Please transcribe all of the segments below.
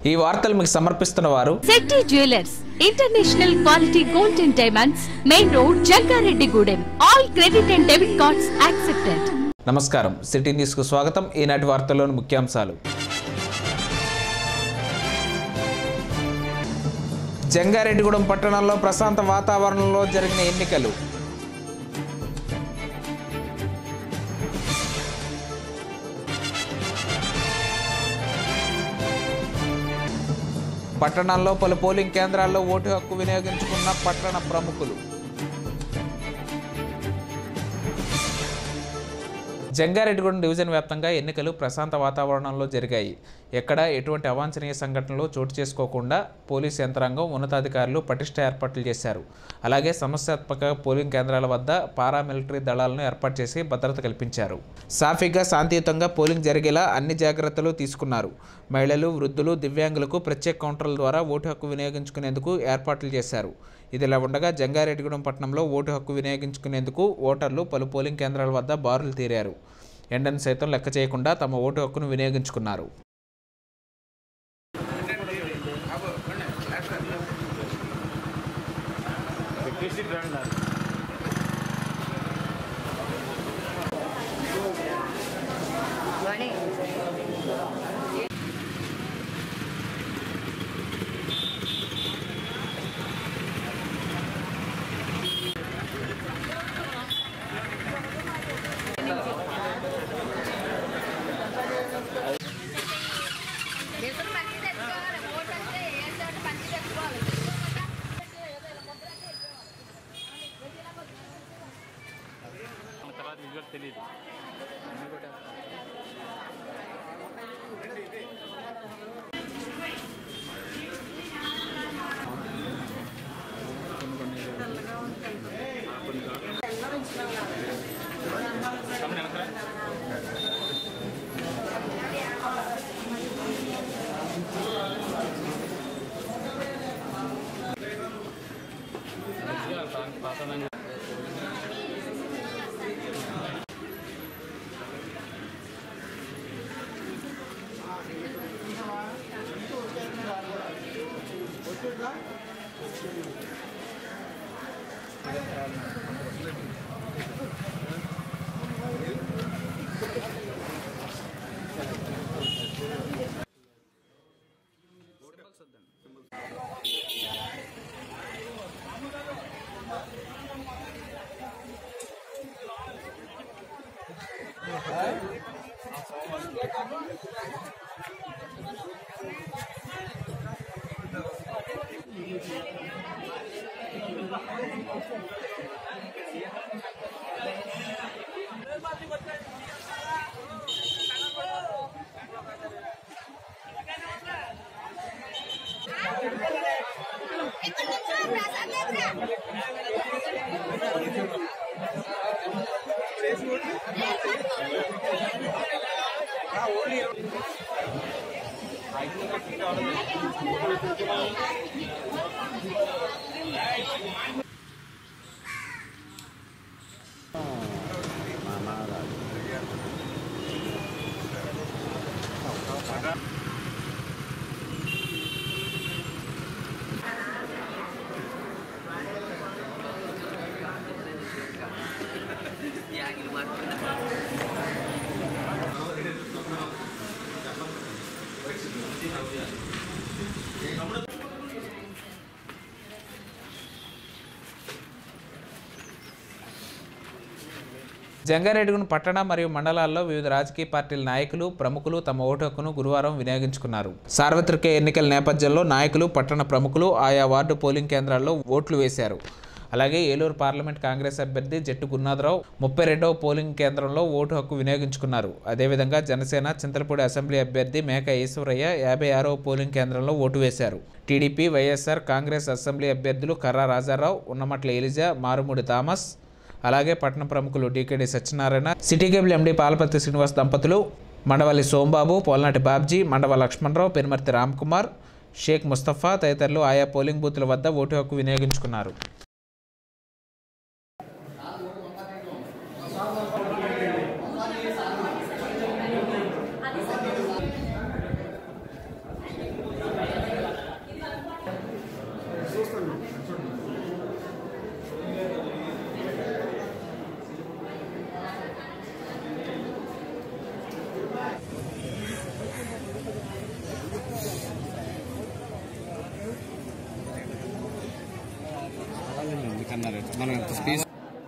ఈ వార్తలు మీకు సమర్పిస్తున్న వారు Shetty jewellers international quality gold and diamonds main road Jangareddygudem all credit and debit cards accepted నమస్కారం సిటీ న్యూస్కు స్వాగతం ఈనాటి వార్తల్లోని ముఖ్యాంశాలు జంగారెడ్డిగూడెం పట్టణంలో ప్రశాంత వాతావరణంలో జరిగిన ఎన్నికలు పట్టణంలో పలు పోలింగ్ కేంద్రాల్లో ఓటు హక్కు వినియోగించుకున్న పట్టణ ప్రముఖులు జంగారెడ్డిగూడెం డివిజన్ వ్యాప్తంగా ఎన్నికలు ప్రశాంత వాతావరణంలో జరిగాయి ఎక్కడ ఎటువంటి అవాంఛనీయ సంఘటనలు చోటు చేసుకోకుండా పోలీస్ యంత్రాంగం ఉన్నతాధికారులు పటిష్ట ఏర్పాట్లు చేశారు అలాగే సమస్యాత్మక పోలింగ్ కేంద్రాల వద్ద పారామిలిటరీ దళాలను ఏర్పాటు చేసి భద్రత కల్పించారు సాఫీగా శాంతియుతంగా పోలింగ్ జరిగేలా అన్ని జాగ్రత్తలు తీసుకున్నారు మహిళలు వృద్ధులు దివ్యాంగులకు ప్రత్యేక కౌంటర్ల ద్వారా ఓటు హక్కు వినియోగించుకునేందుకు ఏర్పాట్లు చేశారు ఇదిలా ఉండగా జంగారెడ్డిగూడెం పట్టణంలో ఓటు హక్కు వినియోగించుకునేందుకు ఓటర్లు పలు పోలింగ్ కేంద్రాల వద్ద బారులు తీరారు ఎండను సైతం లెక్క చేయకుండా తమ ఓటు హక్కును వినియోగించుకున్నారు నిజం మంచి తెచ్చుకోవాలి ఓటు అంటే ఏ చోట మంచి తెచ్చుకోవాలి తర్వాత రిజల్ట్ తెలియదు జంగారెడ్డిగూడెం పట్టణ మరియు మండలాల్లో వివిధ రాజకీయ పార్టీల నాయకులు ప్రముఖులు తమ ఓటు హక్కును గురువారం వినియోగించుకున్నారు సార్వత్రిక ఎన్నికల నేపథ్యంలో నాయకులు పట్టణ ప్రముఖులు ఆయా వార్డు పోలింగ్ కేంద్రాల్లో ఓట్లు వేశారు అలాగే ఏలూరు పార్లమెంట్ కాంగ్రెస్ అభ్యర్థి జట్టు గురునాథరావు ముప్పై రెండవ పోలింగ్ కేంద్రంలో ఓటు హక్కు వినియోగించుకున్నారు అదేవిధంగా జనసేన చింతలపూడి అసెంబ్లీ అభ్యర్థి మేక ఈశ్వరయ్య యాభై ఆరవ పోలింగ్ కేంద్రంలో ఓటు వేశారు టీడీపీ వైఎస్ఆర్ కాంగ్రెస్ అసెంబ్లీ అభ్యర్థులు కర్రా రాజారావు ఉన్నమట్ల ఎలిజా మారుమూడి థామస్ అలాగే పట్టణ ప్రముఖులు DKD Satyanarayana city cable MD Palapati Srinivas దంపతులు మండవల్లి సోంబాబు పోల్నాటి బాబ్జీ మండవ లక్ష్మణరావు పెనుమర్తి రామ్కుమార్ షేక్ ముస్తఫా తదితరులు ఆయా పోలింగ్ బూత్ల వద్ద ఓటు హక్కు వినియోగించుకున్నారు మనం ఎంత స్పేస్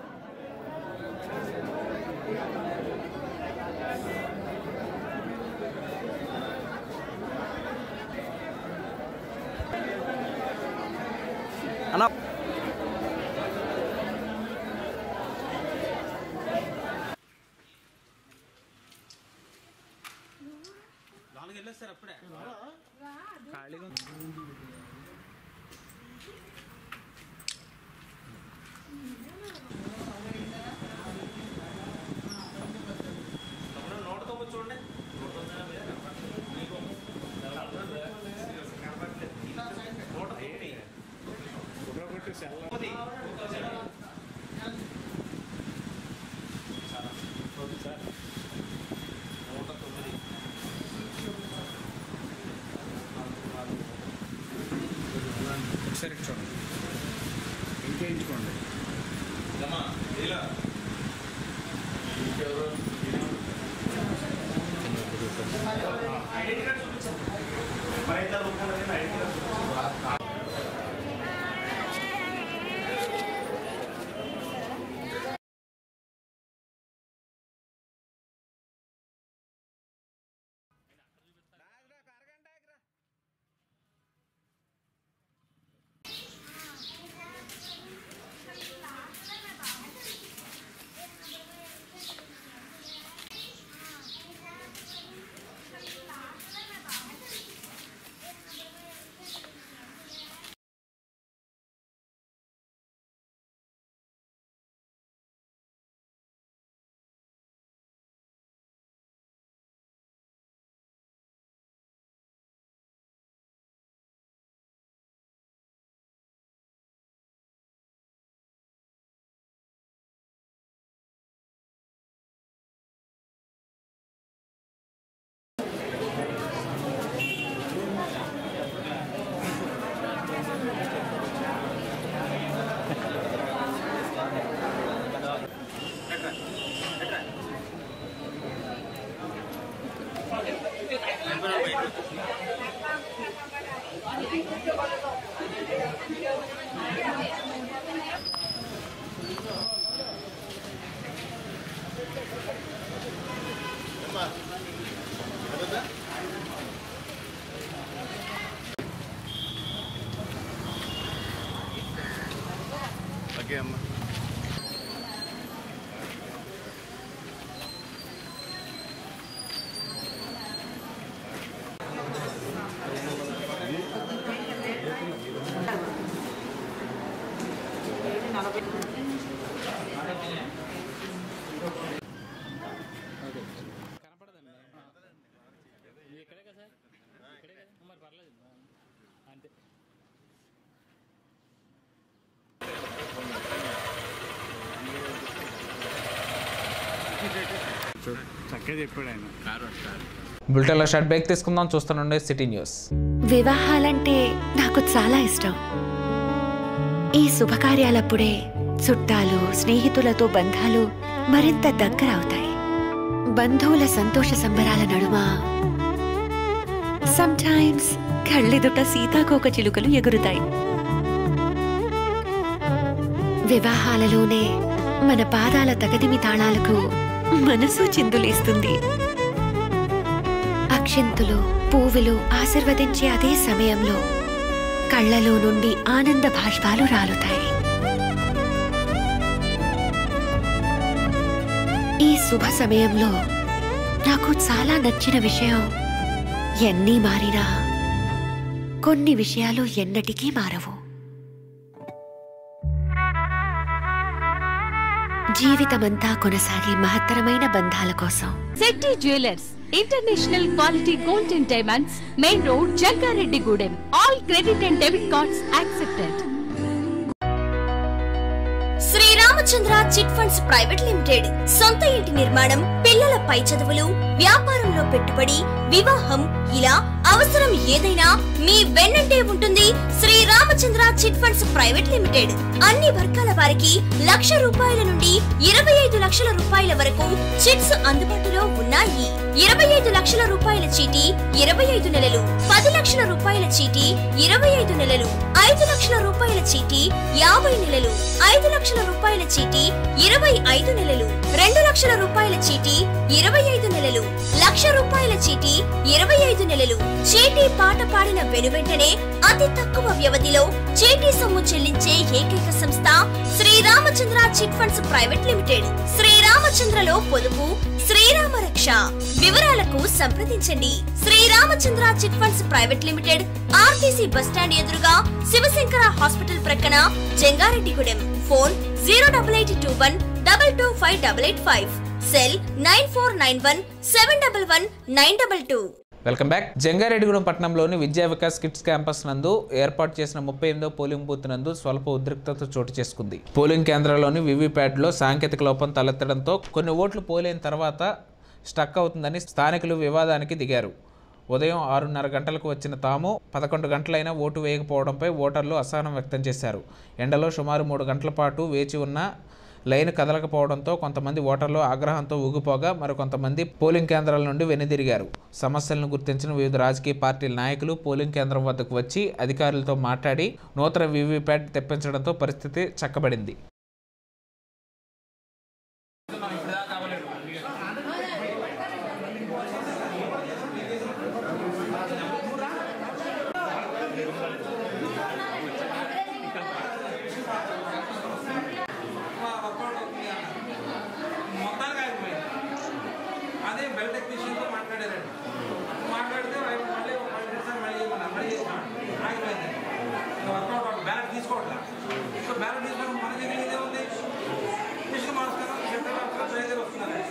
అన్న ఒకసారి చూడండి ఇంకా ఎంచుకోండి ఓకే అమ్మా చక్కగా చెప్పాడు ఆయన బులెటిన్లో షార్ట్ బ్రేక్ తీసుకుందాం చూస్తుండే సిటీ న్యూస్ వివాహాలంటే నాకు చాలా ఇష్టం ఈ శుభకార్యాలప్పుడే చుట్టాలు స్నేహితులతో బంధాలు మరింత దగ్గర అవుతాయి బంధువుల సంతోష సంబరాల నడుమ సమ్టైమ్స్ కళ్ళెదుట సీతాకోక చిలుకలు ఎగురుతాయి వివాహాలలోనే మన పాదాల తగదిమి తాళాలకు మనసు చిందులేస్తుంది అక్షింతులు పువ్వులు ఆశీర్వదించే అదే సమయంలో కళ్ళలో నుండి ఆనంద భాష్పాలు రాలుతాయి ఈ శుభ సమయంలో నాకు చాలా నచ్చిన విషయం ఎన్ని మారినా కొన్ని విషయాలు ఎన్నటికీ మారవు జీవితమంతా కొనసాగే మహత్తరమైన బంధాల కోసం Shetty jewellers international quality gold and diamonds main road Jangareddygudem all credit and debit cards accepted Srirama Ramachandra chit funds private limited సొంత ఇంటి నిర్మాణం పిల్లల పై చదువులు వ్యాపారంలో పెట్టుబడి వివాహం ఇలా అవసరం ఏదైనా మీ వెన్నంటే ఉంటుంది Sri Ramachandra chit funds private limited అన్ని వర్గాల వారికి లక్ష రూపాయల నుండి ఇరవై ఐదు లక్షల రూపాయల వరకు చిట్స్ అందుబాటులో ఉన్నాయి ఇరవై ఐదు లక్షల రూపాయల చీటీ ఇరవై ఐదు నెలలు పది లక్షల రూపాయల చీటీ ఇరవై ఐదు నెలలు ఐదు లక్షల రూపాయల చీటీ యాభై నెలలు ఐదు లక్షల రూపాయల చీటీ ఇరవై ఐదు నెలలు రెండు లక్షల రూపాయల చీటీ ఇరవై ఐదు నెలలు లక్ష రూపాయల చీటీ ఇరవై ఐదు నెలలు చీటీ పాట పాడిన వెనువెంటనే అతి తక్కువ వ్యవధిలో చీటీ సొమ్ము చెల్లించే ఏకైక సంస్థ Sri Ramachandra chit funds private limited Sri రామచంద్రలో పొదుపు శ్రీరామ రక్ష వివరాలకు సంప్రదించండి Sri Ramachandra chit funds private limited RTC bus stand ఎదురుగా శివశంకర హాస్పిటల్ ప్రక్కన Jangareddygudem phone zero double eight two one double two five double eight five cell nine four nine one seven double one nine double two welcome back Jangareddygudem పట్టణంలోని Vidya Vikas kids campus నందు ఏర్పాటు చేసిన ముప్పై ఎనిమిదో polling booth నందు స్వల్ప ఉద్రిక్తత చోటు చేసుకుంది పోలింగ్ కేంద్రంలోని వివిప్యాడ్లో సాంకేతిక లోపం తలెత్తడంతో కొన్ని ఓట్లు పోలైన తర్వాత స్టక్ అవుతుందని స్థానికులు వివాదానికి దిగారు ఉదయం ఆరున్నర గంటలకు వచ్చిన తాము పదకొండు గంటలైనా ఓటు వేయకపోవడంపై ఓటర్లు అసహనం వ్యక్తం చేశారు ఎండలో సుమారు మూడు గంటల పాటు వేచి ఉన్న లైన్ కదలకపోవడంతో కొంతమంది ఓటర్లు ఆగ్రహంతో ఊగిపోగా మరికొంతమంది పోలింగ్ కేంద్రాల నుండి వెనుదిరిగారు సమస్యలను గుర్తించిన వివిధ రాజకీయ పార్టీల నాయకులు పోలింగ్ కేంద్రం వద్దకు వచ్చి అధికారులతో మాట్లాడి నూతన వీవీప్యాట్ తెప్పించడంతో పరిస్థితి చక్కబడింది మొత్తానికి ఆగిపోయింది అదే బెల్ టెక్నీషియన్తో మాట్లాడారండి మాట్లాడితే ఆయన మళ్ళీ ఒక ఫైవ్ మినిట్స్ మళ్ళీ చేయమన్నారు మళ్ళీ చేసాం ఆగిపోయింది వర్కౌట్ అవ్వదు బ్యాలెట్ తీసుకోవట్లా సో బ్యాలెట్ తీసుకోవడం మన దగ్గర ఇదే ఉంది మిషన్ మారుస్తారు షిఫ్ట్ మారుస్తారు ట్రైజర్ వస్తున్నారు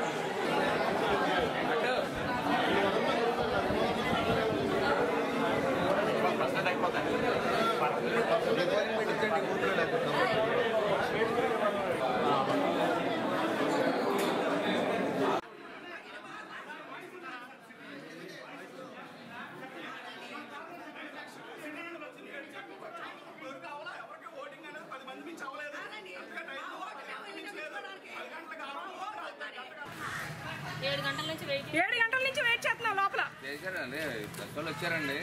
ఏడు గంటల నుంచి వెయిట్ చేస్తున్నాం లోపల చేశారండి వాళ్ళు వచ్చారండి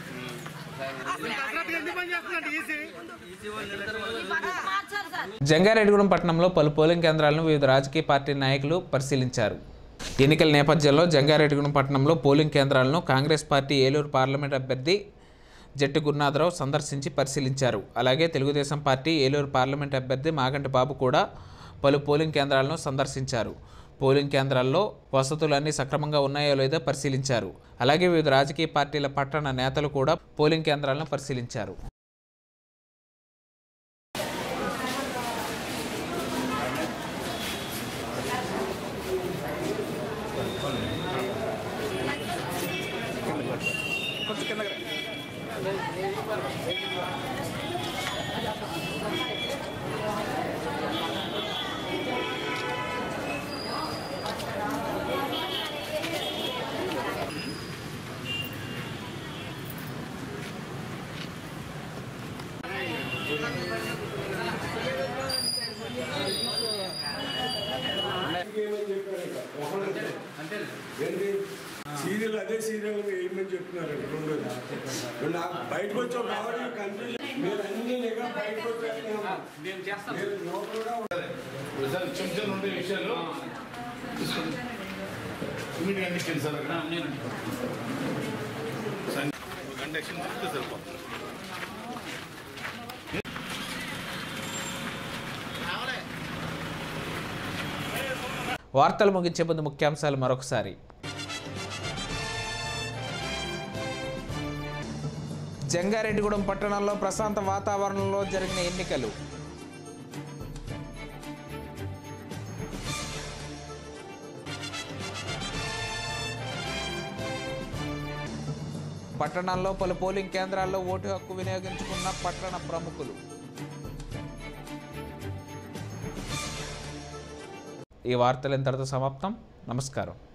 జంగారెడ్డిగూడెం పట్టణంలో పలు పోలింగ్ కేంద్రాలను వివిధ రాజకీయ పార్టీ నాయకులు పరిశీలించారు ఎన్నికల నేపథ్యంలో జంగారెడ్డిగూడెం పట్టణంలో పోలింగ్ కేంద్రాలను కాంగ్రెస్ పార్టీ ఏలూరు పార్లమెంట్ అభ్యర్థి జట్టి గురునాథరావు సందర్శించి పరిశీలించారు అలాగే తెలుగుదేశం పార్టీ ఏలూరు పార్లమెంట్ అభ్యర్థి మాగంటి బాబు కూడా పలు పోలింగ్ కేంద్రాలను సందర్శించారు పోలింగ్ కేంద్రాల్లో వసతులన్నీ సక్రమంగా ఉన్నాయో లేదో పరిశీలించారు అలాగే వివిధ రాజకీయ పార్టీల పట్టణ నేతలు కూడా పోలింగ్ కేంద్రాలను పరిశీలించారు సీరియల్ అదే సీరియల్ వేయమని చెప్తున్నారు రెండోది నాకు బయటకు వచ్చి ఒక ఆవిడ కన్ఫ్యూజన్ మీరు అన్ని నిఘా బయటకు వచ్చేస్తున్నాము నేను చేస్తాను మీరు లోపల కూడా ఉండాలి. సార్ చిన్న చిన్న ఉండే విషయాలు ఇమీడియట్ కండిషన్ సార్ అక్కడ నేను కండిషన్ చెప్తే సరిపోతుంది వార్తలు ముగించే ముందు ముఖ్యాంశాలు మరొకసారి జంగారెడ్డిగూడెం పట్టణంలో ప్రశాంత వాతావరణంలో జరిగిన ఎన్నికలు పట్టణంలో పలు పోలింగ్ కేంద్రాల్లో ఓటు హక్కు వినియోగించుకున్న పట్టణ ప్రముఖులు ఈ వార్తలు ఇంతటితో సమాప్తం నమస్కారం